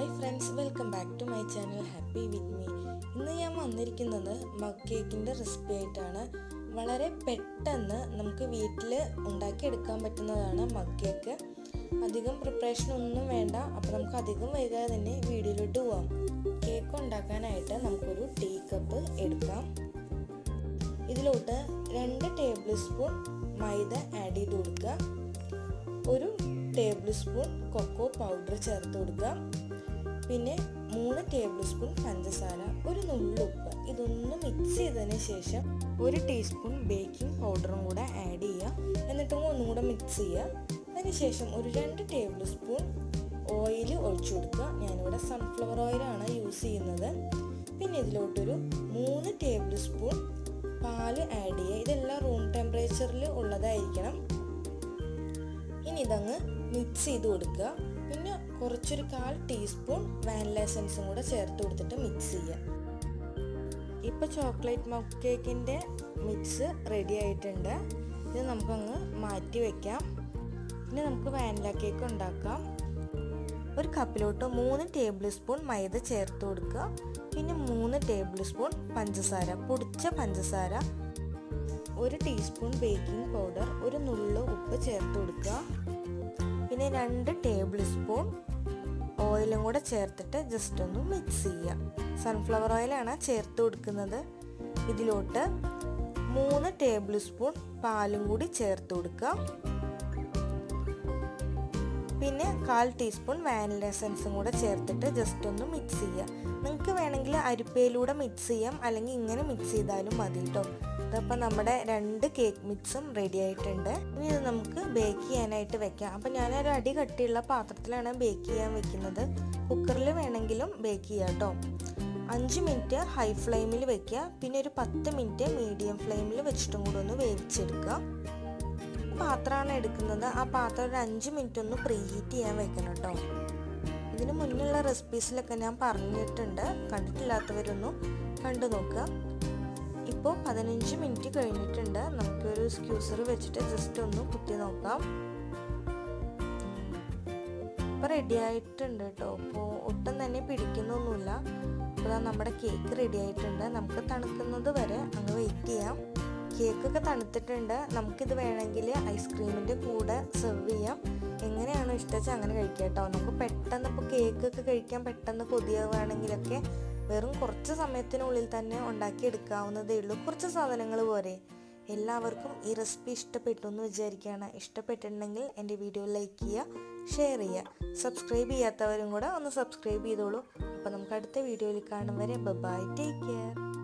hi friends welcome back to my channel happy with me ഇന്ന് ഞാൻ വന്നിരിക്കുന്നത് mug കേക്കിൻ്റെ റെസിപ്പി ആയിട്ടാണ് വളരെ പെട്ടെന്ന് നമുക്ക് വീട്ടിൽ ഉണ്ടാക്കിയെടുക്കാൻ പറ്റുന്നതാണ് മഗ് കേക്ക് അധികം പ്രിപ്പറേഷൻ ഒന്നും വേണ്ട അപ്പോൾ നമുക്ക് അധികം വൈകാതെ തന്നെ വീഡിയോയിലോട്ട് പോവാം കേക്ക് ഉണ്ടാക്കാനായിട്ട് നമുക്കൊരു ടീ കപ്പ് എടുക്കാം ഇതിലോട്ട് രണ്ട് ടേബിൾ സ്പൂൺ മൈദ ആഡ് ചെയ്ത് കൊടുക്കുക ഒരു ടേബിൾ സ്പൂൺ കൊക്കോ പൗഡർ ചേർത്ത് കൊടുക്കുക പിന്നെ മൂന്ന് ടേബിൾ സ്പൂൺ പഞ്ചസാര ഒരു നുള്ളുപ്പ് ഇതൊന്ന് മിക്സ് ചെയ്തതിന് ശേഷം ഒരു ടീസ്പൂൺ ബേക്കിംഗ് പൗഡറും കൂടെ ആഡ് ചെയ്യുക എന്നിട്ടും ഒന്നും കൂടെ മിക്സ് ചെയ്യുക അതിനുശേഷം ഒരു രണ്ട് ടേബിൾ സ്പൂൺ ഓയിൽ ഒഴിച്ചു കൊടുക്കുക ഞാനിവിടെ സൺഫ്ലവർ ഓയിലാണ് യൂസ് ചെയ്യുന്നത് പിന്നെ ഇതിലോട്ടൊരു മൂന്ന് ടേബിൾ സ്പൂൺ പാല് ആഡ് ചെയ്യുക ഇതെല്ലാം റൂം ടെമ്പറേച്ചറിൽ ഉള്ളതായിരിക്കണം ഇനി ഇതങ്ങ് മിക്സ് ചെയ്ത് കൊടുക്കുക പിന്നെ കുറച്ചൊരു കാൽ ടീസ്പൂൺ വാനില എസൻസും കൂടെ ചേർത്ത് കൊടുത്തിട്ട് മിക്സ് ചെയ്യുക ഇപ്പോൾ ചോക്ലേറ്റ് മഗ് കേക്കിൻ്റെ മിക്സ് റെഡി ആയിട്ടുണ്ട് ഇത് നമുക്കങ്ങ് മാറ്റി വയ്ക്കാം ഇനി നമുക്ക് വാനില കേക്ക് ഉണ്ടാക്കാം ഒരു കപ്പിലോട്ട് മൂന്ന് ടേബിൾ സ്പൂൺ മൈദ ചേർത്ത് കൊടുക്കുക പിന്നെ മൂന്ന് ടേബിൾ സ്പൂൺ പഞ്ചസാര പൊടിച്ച പഞ്ചസാര ഒരു ടീസ്പൂൺ ബേക്കിംഗ് പൗഡർ ഒരു നുള്ളു ഉപ്പ് ചേർത്ത് കൊടുക്കുക പിന്നെ രണ്ട് ടേബിൾ സ്പൂൺ ഓയിലും കൂടെ ചേർത്തിട്ട് ജസ്റ്റ് ഒന്ന് മിക്സ് ചെയ്യുക സൺഫ്ലവർ ഓയിലാണ് ചേർത്ത് കൊടുക്കുന്നത് ഇതിലോട്ട് മൂന്ന് ടേബിൾ സ്പൂൺ പാലും കൂടി ചേർത്ത് കൊടുക്കുക പിന്നെ കാൽ ടീസ്പൂൺ വാനില എസൻസും കൂടെ ചേർത്തിട്ട് ജസ്റ്റ് ഒന്ന് മിക്സ് ചെയ്യുക നിങ്ങൾക്ക് വേണമെങ്കിൽ അരിപ്പയിലൂടെ മിക്സ് ചെയ്യാം അല്ലെങ്കിൽ ഇങ്ങനെ മിക്സ് ചെയ്താലും മതി കേട്ടോ ഇതപ്പോൾ നമ്മുടെ രണ്ട് കേക്ക് മിക്സും റെഡി ആയിട്ടുണ്ട് ഇനി ഇത് നമുക്ക് ബേക്ക് ചെയ്യാനായിട്ട് വെക്കാം അപ്പം ഞാനൊരു അടി കട്ടിയുള്ള പാത്രത്തിലാണ് ബേക്ക് ചെയ്യാൻ വെക്കുന്നത് കുക്കറിൽ വേണമെങ്കിലും ബേക്ക് ചെയ്യാം കേട്ടോ അഞ്ച് മിനിറ്റ് ഹൈ ഫ്ലെയിമിൽ വെക്കുക പിന്നെ ഒരു പത്ത് മിനിറ്റ് മീഡിയം ഫ്ലെയിമിൽ വെച്ചിട്ടും കൂടെ ഒന്ന് വേവിച്ചെടുക്കുക പാത്രമാണ് എടുക്കുന്നത് ആ പാത്രം ഒരു അഞ്ച് മിനിറ്റ് ഒന്ന് പ്രീ ഹീറ്റ് ചെയ്യാൻ വെക്കണം കേട്ടോ ഇതിന് മുന്നുള്ള റെസിപ്പീസിലൊക്കെ ഞാൻ പറഞ്ഞിട്ടുണ്ട് കണ്ടിട്ടില്ലാത്തവരൊന്നും കണ്ടു നോക്കുക ഇപ്പോൾ പതിനഞ്ച് മിനിറ്റ് കഴിഞ്ഞിട്ടുണ്ട് നമുക്കൊരു സ്ക്യൂസർ വെച്ചിട്ട് ജസ്റ്റ് ഒന്ന് കുത്തി നോക്കാം ഇപ്പോൾ റെഡി ആയിട്ടുണ്ട് കേട്ടോ അപ്പോൾ ഒട്ടും തന്നെ പിടിക്കുന്നൊന്നുമില്ല അപ്പോൾ നമ്മുടെ കേക്ക് റെഡി ആയിട്ടുണ്ട് നമുക്ക് തണുക്കുന്നത് വരെ അങ്ങ് വെയിറ്റ് ചെയ്യാം കേക്കൊക്കെ തണുത്തിട്ടുണ്ട് നമുക്കിത് വേണമെങ്കിൽ ഐസ്ക്രീമിൻ്റെ കൂടെ സെർവ് ചെയ്യാം എങ്ങനെയാണോ ഇഷ്ടം അങ്ങനെ കഴിക്കാം കേട്ടോ നമുക്ക് പെട്ടെന്ന് ഇപ്പോൾ കേക്കൊക്കെ കഴിക്കാൻ പെട്ടെന്ന് കൊതിയാവുകയാണെങ്കിലൊക്കെ വെറും കുറച്ച് സമയത്തിനുള്ളിൽ തന്നെ ഉണ്ടാക്കിയെടുക്കാവുന്നതേ ഉള്ളൂ കുറച്ച് സാധനങ്ങൾ പോരെ എല്ലാവർക്കും ഈ റെസിപ്പി ഇഷ്ടപ്പെട്ടു എന്ന് വിചാരിക്കുകയാണ് ഇഷ്ടപ്പെട്ടിട്ടുണ്ടെങ്കിൽ എൻ്റെ വീഡിയോ ലൈക്ക് ചെയ്യുക ഷെയർ ചെയ്യുക സബ്സ്ക്രൈബ് ചെയ്യാത്തവരും കൂടെ ഒന്ന് സബ്സ്ക്രൈബ് ചെയ്തോളൂ അപ്പോൾ നമുക്ക് അടുത്ത വീഡിയോയിൽ കാണും വരെ ബൈ ടേക്ക് കെയർ